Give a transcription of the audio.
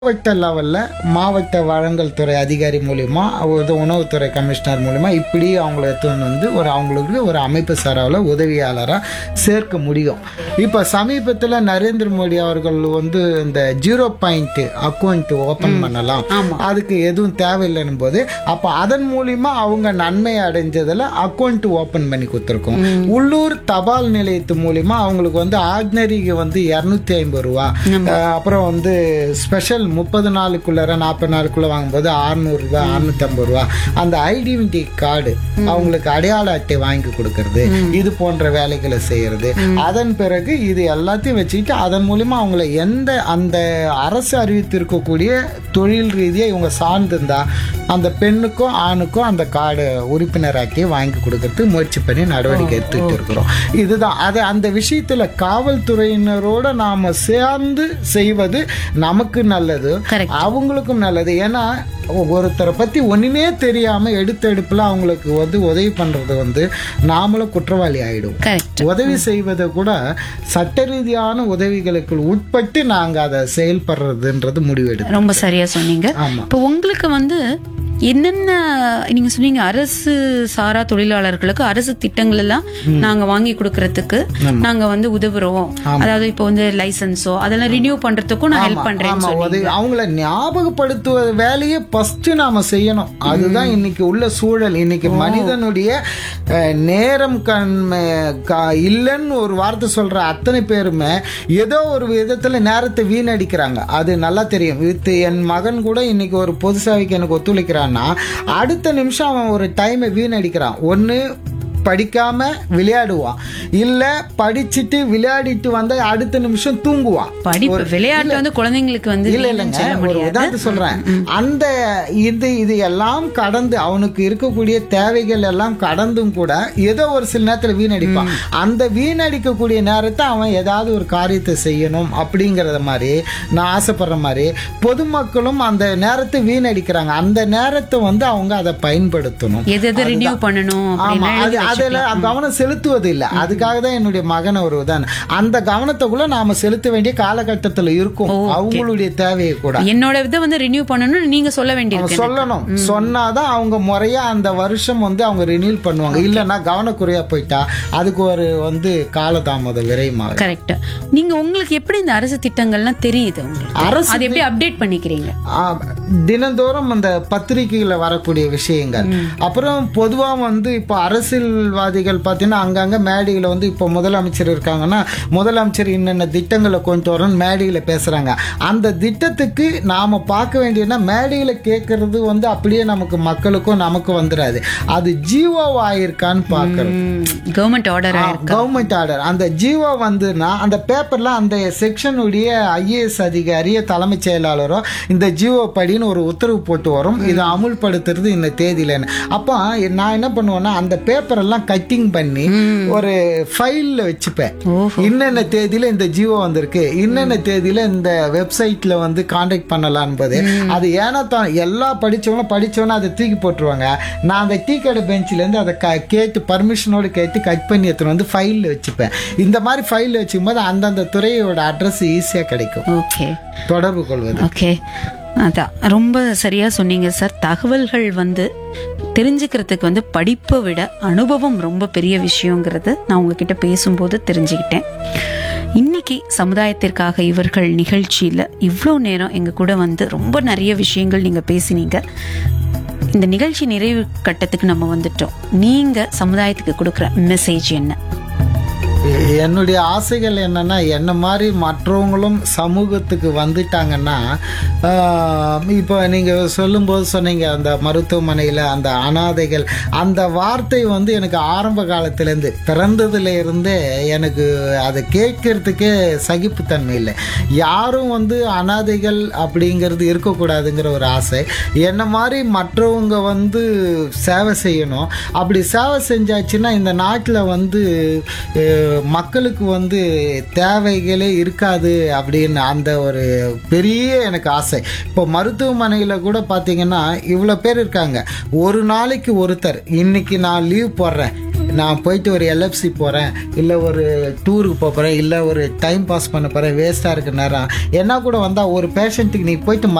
மாவட்ட லெவல்ல மாவட்ட வழங்கல் துறை அதிகாரி மூலியமா ஒரு உணவுத்துறை கமிஷனர் மூலியமா இப்படி அவங்கள எடுத்துன்னு வந்து ஒரு அவங்களுக்கு ஒரு அமைப்பு சாராவில் உதவியாளராக சேர்க்க முடியும் இப்போ சமீபத்தில் நரேந்திர மோடி அவர்கள் வந்து இந்த ஜீரோ பாயிண்ட் அக்கௌண்ட் ஓப்பன் பண்ணலாம் அதுக்கு எதுவும் தேவையில்லைன்னும் போது அப்போ அதன் மூலியமா அவங்க நன்மை அடைஞ்சதில் அக்கௌண்ட் ஓப்பன் பண்ணி கொடுத்துருக்கோம் உள்ளூர் தபால் நிலையத்து மூலியமா அவங்களுக்கு வந்து ஆர்டினரிக்கு வந்து இரநூத்தி ஐம்பது ரூபா அஹ் அப்புறம் வந்து ஸ்பெஷல் முப்பது நாளுக்குள்ளார நாற்பது நாளுக்குள்ள வாங்கும்போது அறுநூறு ரூபா அறுநூத்தி ஐம்பது ரூபா அந்த ஐடென்டி கார்டு அவங்களுக்கு அடையாள அட்டை வாங்கி கொடுக்கறது இது போன்ற வேலைகளை செய்யறது அதன் பிறகு இது எல்லாத்தையும் வச்சுக்கிட்டு அதன் மூலியமா அவங்கள எந்த அந்த அரசு அறிவித்திருக்கக்கூடிய தொழில் ரீதியா இவங்க சார்ந்திருந்தா அந்த பெண்ணுக்கும் ஆணுக்கும் அந்த கார்டு உறுப்பினராக்கி வாங்கி கொடுக்கறதுக்கு முயற்சி பண்ணி நடவடிக்கை எடுத்துட்டு இருக்கிறோம் இதுதான் அது அந்த விஷயத்துல காவல்துறையினரோட நாம சேர்ந்து செய்வது நமக்கு நல்லது Correct. அவங்களுக்கும் நல்லது ஏன்னா ஒருத்தரை பத்தி ஒண்ணுமே தெரியாம எடுத்தெடுப்புல அவங்களுக்கு வந்து உதவி பண்றது வந்து நாமளும் குற்றவாளி ஆயிடும் கரெக்ட் உதவி செய்வதை கூட சட்ட ரீதியான உதவிகளுக்கு உட்பட்டு நாங்க அதை செயல்படுறதுன்றது முடிவெடுத்தோம் ரொம்ப சரியா சொன்னீங்க ஆமா. இப்போ உங்களுக்கு வந்து என்னென்ன நீங்க சொன்னீங்க அரசு சாரா தொழிலாளர்களுக்கு அரசு திட்டங்கள் எல்லாம் நாங்க வாங்கி கொடுக்கறதுக்கு நாங்க வந்து உதவுறோம் அதாவது இப்போ வந்து லைசன்ஸோ அதெல்லாம் ரினியூ பண்றதுக்கும் நான் ஹெல்ப் பண்றேன்னு ஆமா சொன்னீங்க உதவி அவங்கள ஞாபகப்படுத்துவ வேலையை ஃபர்ஸ்ட் நாம செய்யணும் அதுதான் இன்னைக்கு உள்ள சூழல் இன்னைக்கு மனிதனுடைய அஹ், நேரம் கண்மை கா- இல்லைன்னு ஒரு வார்த்தை சொல்ற அத்தனை பேருமே ஏதோ ஒரு விதத்துல நேரத்தை வீணடிக்கிறாங்க அது நல்லா தெரியும் வித் என் மகன் கூட இன்னைக்கு ஒரு பொது சேவைக்கு எனக்கு ஒத்துழைக்கிறான்னா அடுத்த நிமிஷம் அவன் ஒரு டைமை வீணடிக்கிறான் ஒன்னு படிக்காம விளையாடுவான் இல்ல படிச்சுட்டு விளையாடிட்டு வந்தா அடுத்த நிமிஷம் தூங்குவான் படிப்பு விளையாட்டு வந்து குழந்தைங்களுக்கு வந்து இல்ல வேணும்னு இல்லைங்க சொல்ல ஒரு முடியாது உதாரணத்துக்கு சொல்றேன் அந்த இது இது எல்லாம் கடந்து அவனுக்கு இருக்கக்கூடிய தேவைகள் எல்லாம் கடந்தும் கூட ஏதோ ஒரு சில நேரத்துல வீணடிப்பான் அந்த வீணடிக்கக்கூடிய நேரத்தை அவன் ஏதாவது ஒரு காரியத்தை செய்யணும் அப்படிங்கறத மாதிரி நான் ஆசைப்படுற மாதிரி பொதுமக்களும் அந்த நேரத்தை வீணடிக்கிறாங்க அந்த நேரத்தை வந்து அவங்க அதை பயன்படுத்தணும் எது எது ரினியூ பண்ணணும் ஆமா அப்படின்னா அது அதுல கவனம் செலுத்துவது இல்ல அதுக்காக தான் என்னுடைய மகன் ஒரு உதாரணம் அந்த கவனத்தை கூட நாம செலுத்த வேண்டிய காலகட்டத்துல இருக்கும் அவங்களுடைய தேவையை கூட என்னோட இதை வந்து ரினியூ பண்ணணும்னு நீங்க சொல்ல வேண்டியிருக்கு சொல்லணும் சொன்னாதான் அவங்க முறையா அந்த வருஷம் வந்து அவங்க ரினியூல் பண்ணுவாங்க இல்லைன்னா கவனக்குறையா போயிட்டா அதுக்கு ஒரு வந்து காலதாமதம் விரைமாகும் கரெக்ட் நீங்க உங்களுக்கு எப்படி இந்த அரசு திட்டங்கள்லாம் தெரியுது உங்களுக்கு அரசு அது எப்படி அப்டேட் பண்ணிக்கிறீங்க ஆ, தினந்தோறும் அந்த பத்திரிகைகளை வரக்கூடிய விஷயங்கள் அப்புறம் பொதுவா வந்து இப்போ அரசியல்வாதிகள் பார்த்தீங்கன்னா அங்கங்க மேடைகளை வந்து இப்போ முதலமைச்சர் இருக்காங்கன்னா முதலமைச்சர் இன்னென்ன திட்டங்களை கொண்டு வரணும் மேடைகளை பேசுறாங்க அந்த திட்டத்துக்கு நாம பார்க்க வேண்டியதுன்னா மேடைகளை கேட்கறது வந்து அப்படியே நமக்கு மக்களுக்கும் நமக்கு வந்துடாது அது ஜீவோ ஆயிருக்கான்னு பார்க்கறது கவர்மெண்ட் ஆர்டர் கவர்மெண்ட் ஆர்டர் அந்த ஜீவோ வந்துன்னா அந்த பேப்பர்ல அந்த செக்ஷனுடைய ஐஏஎஸ் அதிகாரிய தலைமைச் செயலாளரோ இந்த ஜீவோ படின்னு ஒரு உத்தரவு போட்டு வரும் இதை அமுல்படுத்துறது இந்த தேதியிலன்னு அப்போ நான் என்ன பண்ணுவேன்னா அந்த பேப்பர் எல்லாம் கட்டிங் பண்ணி ஒரு ஃபைல்ல வச்சுப்பேன் இன்னென்ன தேதியில இந்த ஜீவோ வந்திருக்கு இன்னென்ன தேதியில இந்த வெப்சைட்ல வந்து காண்டாக்ட் பண்ணலாம் என்பது அது ஏன்னா தான் எல்லா படிச்சவங்களும் படிச்சவனும் அதை தூக்கி போட்டுருவாங்க நான் அந்த டீ கடை பெஞ்சில இருந்து அதை க- கேட்டு பர்மிஷனோடு கேட்டு கட் பண்ணி எடுத்துன்னு வந்து ஃபைல்ல வச்சுப்பேன் இந்த மாதிரி ஃபைல்ல வச்சுக்கும் போது அந்தந்த துறையோட அட்ரஸ் ஈஸியா கிடைக்கும் ஓகே தொடர்பு கொள்வது ஓகே அதான் ரொம்ப சரியா சொன்னீங்க சார் தகவல்கள் வந்து தெரிஞ்சுக்கிறதுக்கு வந்து படிப்பை விட அனுபவம் ரொம்ப பெரிய விஷயங்கிறது நான் உங்ககிட்ட பேசும்போது தெரிஞ்சுக்கிட்டேன் இன்னைக்கு சமுதாயத்திற்காக இவர்கள் நிகழ்ச்சியில் இவ்வளோ நேரம் எங்கள் கூட வந்து ரொம்ப நிறைய விஷயங்கள் நீங்கள் பேசினீங்க இந்த நிகழ்ச்சி நிறைவு கட்டத்துக்கு நம்ம வந்துட்டோம் நீங்கள் சமுதாயத்துக்கு கொடுக்குற மெசேஜ் என்ன எ- என்னுடைய ஆசைகள் என்னன்னா என்ன மாதிரி மற்றவங்களும் சமூகத்துக்கு வந்துட்டாங்கன்னா ஆஹ், இப்போ நீங்க சொல்லும்போது சொன்னீங்க அந்த மருத்துவமனையில் அந்த அனாதைகள் அந்த வார்த்தை வந்து எனக்கு ஆரம்ப காலத்திலேருந்து பிறந்ததுல இருந்தே எனக்கு அதை கேட்கறதுக்கே சகிப்புத்தன்மை இல்லை யாரும் வந்து அனாதைகள் அப்படிங்கிறது இருக்கக்கூடாதுங்கிற ஒரு ஆசை என்ன மாதிரி மற்றவங்க வந்து சேவை செய்யணும் அப்படி சேவை செஞ்சாச்சுன்னா இந்த நாட்டில் வந்து அஹ், மக்களுக்கு வந்து தேவைகளே இருக்காது அப்படின்னு அந்த ஒரு பெரிய எனக்கு ஆசை இப்போ மருத்துவமனையில் கூட பார்த்தீங்கன்னா இவ்வளோ பேர் இருக்காங்க ஒரு நாளைக்கு ஒருத்தர் இன்னைக்கு நான் லீவ் போடுறேன் நான் போயிட்டு ஒரு எல்எஃப்சி போகிறேன் இல்லை ஒரு டூருக்கு போகிறேன் இல்லை ஒரு டைம் பாஸ் பண்ண போகிறேன் வேஸ்ட்டாக இருக்கு நேரம் என்ன கூட வந்தால் ஒரு பேஷண்ட்டுக்கு நீ போயிட்டு